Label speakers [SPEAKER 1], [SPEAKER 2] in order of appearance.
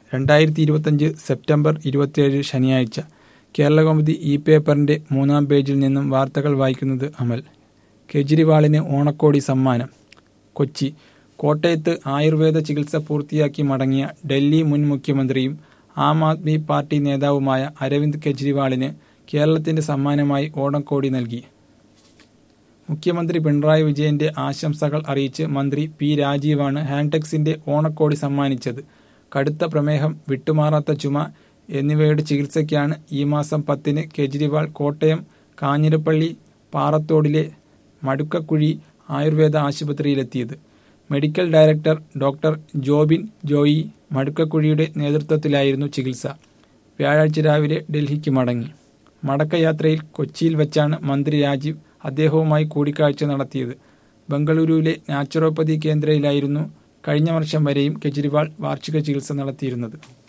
[SPEAKER 1] രണ്ടായിരത്തി ഇരുപത്തഞ്ച് സെപ്റ്റംബർ ഇരുപത്തിയേഴ് ശനിയാഴ്ച കേരളകൗമുദി ഇ പേപ്പറിന്റെ മൂന്നാം പേജിൽ നിന്നും വാർത്തകൾ വായിക്കുന്നത് അമൽ കെജ്രിവാളിന് ഓണക്കോടി സമ്മാനം കൊച്ചി കോട്ടയത്ത് ആയുർവേദ ചികിത്സ പൂർത്തിയാക്കി മടങ്ങിയ ഡൽഹി മുൻ മുഖ്യമന്ത്രിയും ആം ആദ്മി പാർട്ടി നേതാവുമായ അരവിന്ദ് കെജ്രിവാളിന് കേരളത്തിന്റെ സമ്മാനമായി ഓണക്കോടി നൽകി മുഖ്യമന്ത്രി പിണറായി വിജയന്റെ ആശംസകൾ അറിയിച്ച് മന്ത്രി പി രാജീവാണ് ഹാൻടെക്സിന്റെ ഓണക്കോടി സമ്മാനിച്ചത് കടുത്ത പ്രമേഹം വിട്ടുമാറാത്ത ചുമ എന്നിവയുടെ ചികിത്സയ്ക്കാണ് ഈ മാസം പത്തിന് കെജ്രിവാൾ കോട്ടയം കാഞ്ഞിരപ്പള്ളി പാറത്തോടിലെ മടുക്കക്കുഴി ആയുർവേദ ആശുപത്രിയിലെത്തിയത് medical director doctor Jobin Joy മടുക്കക്കുഴിയുടെ നേതൃത്വത്തിലായിരുന്നു ചികിത്സ വ്യാഴാഴ്ച രാവിലെ ഡൽഹിക്ക് മടങ്ങി മടക്കയാത്രയിൽ കൊച്ചിയിൽ വെച്ചാണ് മന്ത്രി രാജീവ് അദ്ദേഹവുമായി കൂടിക്കാഴ്ച നടത്തിയത് ബംഗളൂരുവിലെ നാച്ചുറോപ്പതി കേന്ദ്രയിലായിരുന്നു കഴിഞ്ഞ വർഷം വരെയും കെജ്രിവാൾ വാർഷിക ചികിത്സ നടത്തിയിരുന്നത്